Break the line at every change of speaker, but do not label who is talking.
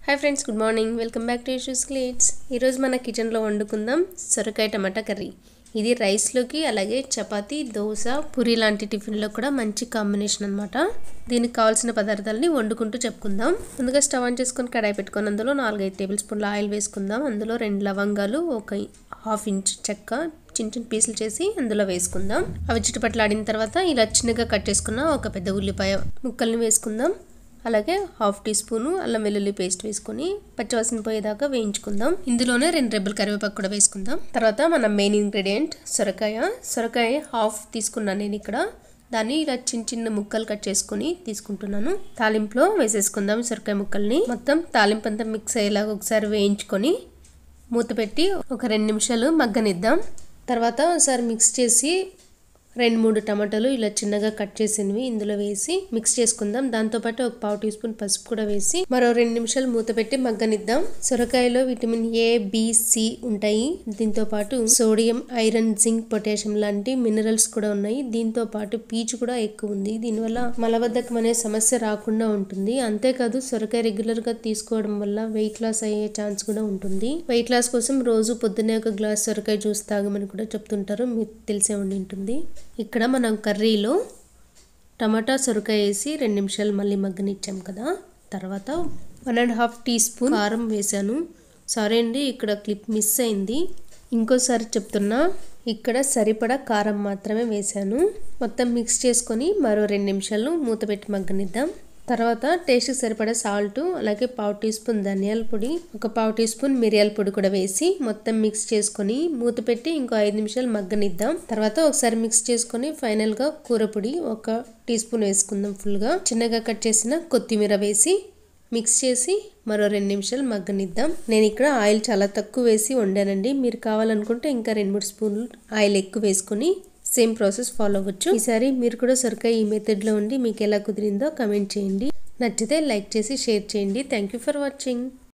hi friends good morning welcome back to ఇష్యూస్ క్లీట్స్ ఈరోజు మన కిచెన్లో వండుకుందాం సొరకాయ టమాటా కర్రీ ఇది రైస్లోకి అలాగే చపాతీ దోశ పూరి లాంటి టిఫిన్లో కూడా మంచి కాంబినేషన్ అనమాట దీనికి కావాల్సిన పదార్థాలని వండుకుంటూ చెప్పుకుందాం ముందుగా స్టవ్ ఆన్ చేసుకొని కడాయి పెట్టుకొని అందులో నాలుగైదు టేబుల్ స్పూన్ల ఆయిల్ వేసుకుందాం అందులో రెండు లవంగాలు ఒక హాఫ్ ఇంచ్ చెక్క చిన్న చిన్న పీసులు చేసి అందులో వేసుకుందాం అవి చిట్టుపట్లాడిన తర్వాత ఇలా చిన్నగా కట్ చేసుకున్న ఒక పెద్ద ఉల్లిపాయ ముక్కల్ని వేసుకుందాం అలాగే హాఫ్ టీ స్పూను అల్లం వెల్లుల్లి పేస్ట్ వేసుకొని పచ్చివాసన పోయేదాకా వేయించుకుందాం ఇందులోనే రెండు రెబ్బలు కరివేపాకు కూడా వేసుకుందాం తర్వాత మన మెయిన్ ఇంగ్రీడియంట్ సొరకాయ సొరకాయ హాఫ్ తీసుకున్నాను నేను ఇక్కడ దాన్ని ఇలా చిన్న చిన్న ముక్కలు కట్ చేసుకొని తీసుకుంటున్నాను తాలింపులో వేసేసుకుందాం సొరకాయ ముక్కల్ని మొత్తం తాలింపు అంతా మిక్స్ అయ్యేలాగా ఒకసారి వేయించుకొని మూత పెట్టి ఒక రెండు నిమిషాలు మగ్గనిద్దాం తర్వాత ఒకసారి మిక్స్ చేసి రెండు మూడు టమాటాలు ఇలా చిన్నగా కట్ చేసినవి ఇందులో వేసి మిక్స్ చేసుకుందాం దాంతోపాటు ఒక పావు టీ స్పూన్ పసుపు కూడా వేసి మరో రెండు నిమిషాలు మూత పెట్టి మగ్గనిద్దాం సొరకాయలో విటమిన్ ఏ బి సి ఉంటాయి దీంతో పాటు సోడియం ఐరన్ జింక్ పొటాషియం లాంటి మినరల్స్ కూడా ఉన్నాయి దీంతో పాటు పీచు కూడా ఎక్కువ ఉంది దీనివల్ల మలబద్ధకం అనే సమస్య రాకుండా ఉంటుంది అంతేకాదు సొరకాయ రెగ్యులర్ గా తీసుకోవడం వల్ల వెయిట్ లాస్ అయ్యే ఛాన్స్ కూడా ఉంటుంది వెయిట్ లాస్ కోసం రోజు పొద్దున్నే ఒక గ్లాస్ సొరకాయ జ్యూస్ తాగమని కూడా చెప్తుంటారు మీకు తెలిసే ఉండి ఉంటుంది ఇక్కడ మనం కర్రీలో టమాటా సొరకాయ వేసి రెండు నిమిషాలు మళ్ళీ మగ్గనిచ్చాం కదా తర్వాత one and half teaspoon కారం వేసాను సారీ అండి ఇక్కడ క్లిప్ మిస్ అయింది ఇంకోసారి చెప్తున్నా ఇక్కడ సరిపడా కారం మాత్రమే వేసాను మొత్తం మిక్స్ చేసుకొని మరో రెండు నిమిషాలు మూత పెట్టి మగ్గనిద్దాం తర్వాత టేస్ట్కి సరిపడా సాల్ట్ అలాగే పావు టీ స్పూన్ ధనియాల పొడి ఒక పావు టీ స్పూన్ మిరియాల పొడి కూడా వేసి మొత్తం మిక్స్ చేసుకొని మూత పెట్టి ఇంకో ఐదు నిమిషాలు మగ్గనిద్దాం తర్వాత ఒకసారి మిక్స్ చేసుకొని ఫైనల్గా కూర పొడి ఒక టీ స్పూన్ వేసుకుందాం ఫుల్గా చిన్నగా కట్ చేసిన కొత్తిమీర వేసి మిక్స్ చేసి మరో రెండు నిమిషాలు మగ్గనిద్దాం నేను ఇక్కడ ఆయిల్ చాలా తక్కువ వేసి వండానండి మీరు కావాలనుకుంటే ఇంకా రెండు మూడు స్పూన్లు ఆయిల్ ఎక్కువ వేసుకొని సేమ్ ప్రాసెస్ ఫాలో అవ్వచ్చు ఈసారి మీరు కూడా సొరకాయ ఈ మెథడ్లో ఉండి మీకు ఎలా కుదిరిందో కమెంట్ చేయండి నచ్చితే లైక్ చేసి షేర్ చేయండి థ్యాంక్ యూ ఫర్ వాచింగ్